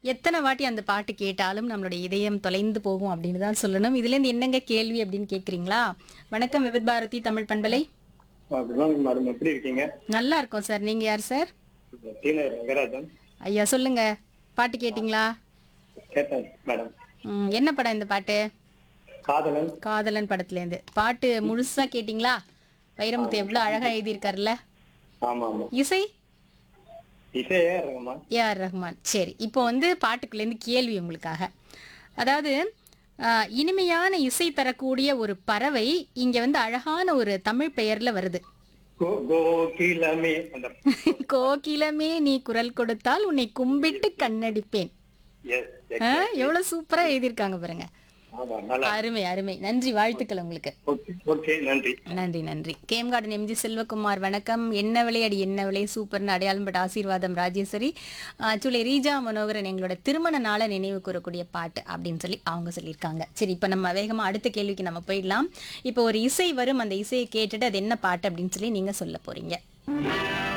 எத்தனை வாட்டி அந்த பாட்டு கேட்டாலும் நம்மளுடைய இதயம் தொலைந்து போகும் அப்படின்னு தான் சொல்லணும் இதுல இருந்து என்னங்க கேள்வி அப்படின்னு கேக்குறீங்களா வணக்கம் விவித் பாரதி தமிழ் பண்பலை குட் மேடம் எப்படி இருக்கீங்க நல்லா இருக்கோம் சார் நீங்க யார் சார் டீனர் ரங்கராஜன் ஐயா சொல்லுங்க பாட்டு கேட்டிங்களா கேட்டேன் மேடம் ம், என்ன படம் இந்த பாட்டு காதலன் காதலன் படத்துல இருந்து பாட்டு முழுசா கேட்டிங்களா வைரமுத்து எவ்வளவு அழகா எழுதியிருக்காருல்ல ஆமா ஆமா இசை இசையே இருக்குமா ஏஆர் ரஹ்மான் சரி இப்போ வந்து பாட்டுக்குள்ளேருந்து கேள்வி உங்களுக்காக அதாவது ஆஹ், இனிமையான இசை தரக்கூடிய ஒரு பறவை இங்க வந்து அழகான ஒரு தமிழ் பெயர்ல வருது கோ கோகிலமே அந்த கோகிலமே நீ குரல் கொடுத்தால் உன்னை கும்பிட்டு கண்ணடிப்பேன் எஸ் ஆஹ், எவ்வளவு சூப்பரா எழுதியிருக்காங்க பாருங்க ஆமா நல்லா அருமை அருமை நன்றி வாழ்த்துக்கள் உங்களுக்கு ஓகே ஓகே நன்றி நன்றி நன்றி கேம் கார்டன் எம்ஜி செல்வகுமார் வணக்கம் என்ன விலை அடி என்ன விலை சூப்பர்னு அடையாளம் பட்ட ஆசீர்வாதம் ராஜேஸ்வரி ஆக்சுவலி ரீஜா மனோகரன் எங்களோட திருமண நாளை நினைவு கூறக்கூடிய பாட்டு அப்படின்னு சொல்லி அவங்க சொல்லியிருக்காங்க சரி இப்போ நம்ம வேகமா அடுத்த கேள்விக்கு நம்ம போயிடலாம் இப்போ ஒரு இசை வரும் அந்த இசையை கேட்டுட்டு அது என்ன பாட்டு அப்படின்னு சொல்லி நீங்க சொல்ல போறீங்க